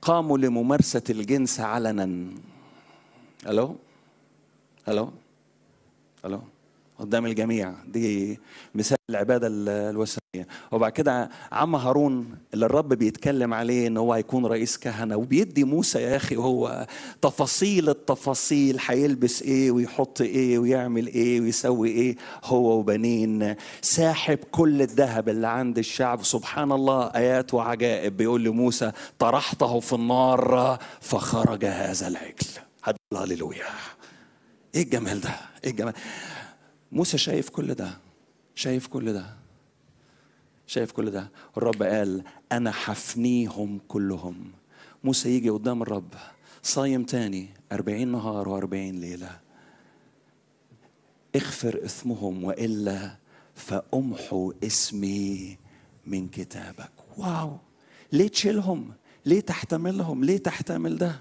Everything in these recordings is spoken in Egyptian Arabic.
قاموا لممارسة الجنس علنا ألو ألو ألو قدام الجميع دي مثال العبادة ال- الوثنية وبعد كده عم هارون اللي الرب بيتكلم عليه ان هو هيكون رئيس كهنة وبيدي موسى يا اخي هو تفاصيل التفاصيل هيلبس ايه ويحط ايه ويعمل ايه ويسوي ايه هو وبنين ساحب كل الذهب اللي عند الشعب سبحان الله ايات وعجائب بيقول لموسى طرحته في النار فخرج هذا العجل هللويا ايه الجمال ده ايه الجمال موسى شايف كل ده شايف كل ده شايف كل ده الرب قال انا حفنيهم كلهم موسى يجي قدام الرب صايم تاني أربعين نهار وأربعين ليلة اغفر إثمهم وإلا فأمحو اسمي من كتابك واو ليه تشيلهم ليه تحتملهم ليه تحتمل ده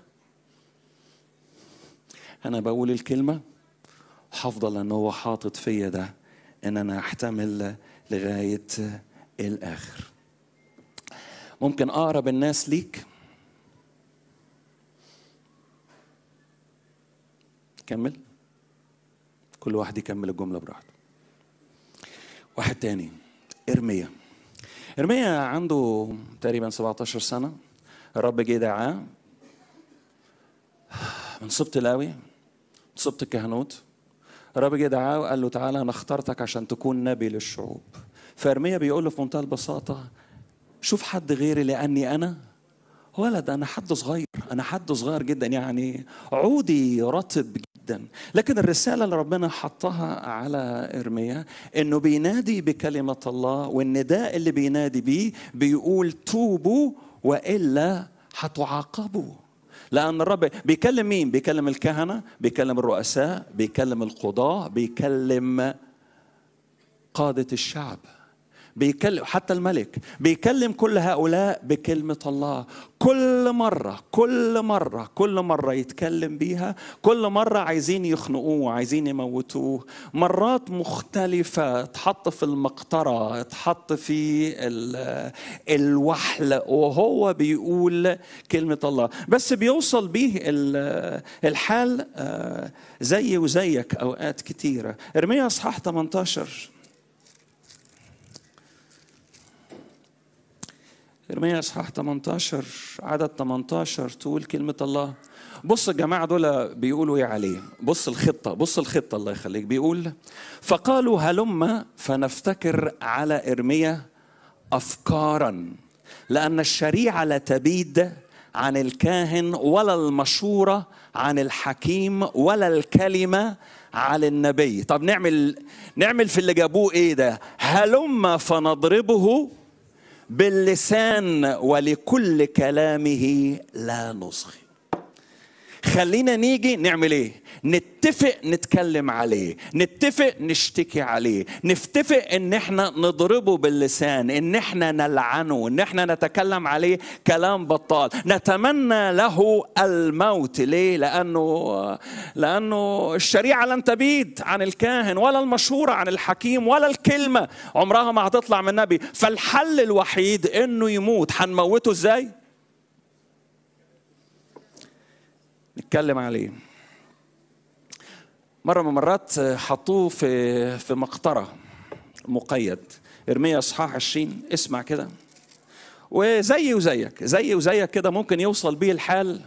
أنا بقول الكلمة هفضل ان هو حاطط فيا ده ان انا احتمل لغايه الاخر ممكن اقرب الناس ليك كمل كل واحد يكمل الجمله براحته واحد تاني ارميا ارميا عنده تقريبا 17 سنه الرب جه دعاه من سبط لاوي سبط الكهنوت الرب جه دعاه وقال له تعالى انا اخترتك عشان تكون نبي للشعوب فارميا بيقول له في منتهى البساطه شوف حد غيري لاني انا ولد انا حد صغير انا حد صغير جدا يعني عودي رطب جدا لكن الرساله اللي ربنا حطها على ارميا انه بينادي بكلمه الله والنداء اللي بينادي بيه بيقول توبوا والا هتعاقبوا لأن الرب بيكلم مين؟ بيكلم الكهنة، بيكلم الرؤساء، بيكلم القضاة، بيكلم قادة الشعب. بيكلم حتى الملك بيكلم كل هؤلاء بكلمة الله كل مرة كل مرة كل مرة يتكلم بيها كل مرة عايزين يخنقوه عايزين يموتوه مرات مختلفة اتحط في المقطرة اتحط في ال- الوحل وهو بيقول كلمة الله بس بيوصل بيه ال- الحال آه، زي وزيك أوقات كتيرة ارميا اصحاح 18 ارميا اصحاح 18 عدد 18 تقول كلمة الله بص الجماعة دول بيقولوا ايه عليه بص الخطة بص الخطة الله يخليك بيقول فقالوا هلم فنفتكر على ارميا افكارا لان الشريعة لا تبيد عن الكاهن ولا المشورة عن الحكيم ولا الكلمة على النبي طب نعمل نعمل في اللي جابوه ايه ده هلم فنضربه باللسان ولكل كلامه لا نصغي خلينا نيجي نعمل ايه نتفق نتكلم عليه نتفق نشتكي عليه نتفق ان احنا نضربه باللسان ان احنا نلعنه ان احنا نتكلم عليه كلام بطال نتمنى له الموت ليه لانه لانه الشريعه لن تبيد عن الكاهن ولا المشوره عن الحكيم ولا الكلمه عمرها ما هتطلع من النبي فالحل الوحيد انه يموت هنموته ازاي نتكلم عليه مرة من المرات حطوه في في مقطرة مقيد ارميا اصحاح 20 اسمع كده وزي وزيك زي وزيك كده ممكن يوصل بيه الحال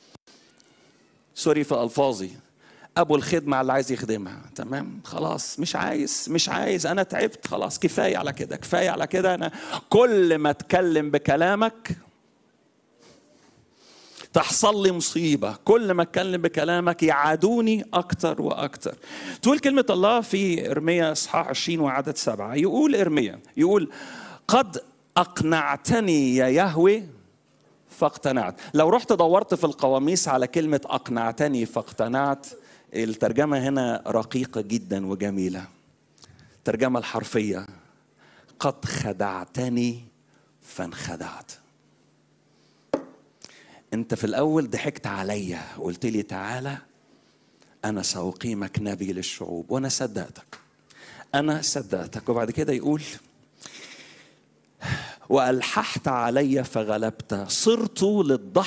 سوري في الفاظي ابو الخدمه اللي عايز يخدمها تمام خلاص مش عايز مش عايز انا تعبت خلاص كفايه على كده كفايه على كده انا كل ما اتكلم بكلامك تحصل لي مصيبة كل ما اتكلم بكلامك يعادوني أكتر وأكتر تقول كلمة الله في إرميا إصحاح 20 وعدد سبعة يقول إرميا يقول قد أقنعتني يا يهوه فاقتنعت لو رحت دورت في القواميس على كلمة أقنعتني فاقتنعت الترجمة هنا رقيقة جدا وجميلة الترجمة الحرفية قد خدعتني فانخدعت انت في الاول ضحكت عليا قلت لي تعالى انا ساقيمك نبي للشعوب وانا صدقتك انا صدقتك وبعد كده يقول والححت علي فغلبت صرت للضحك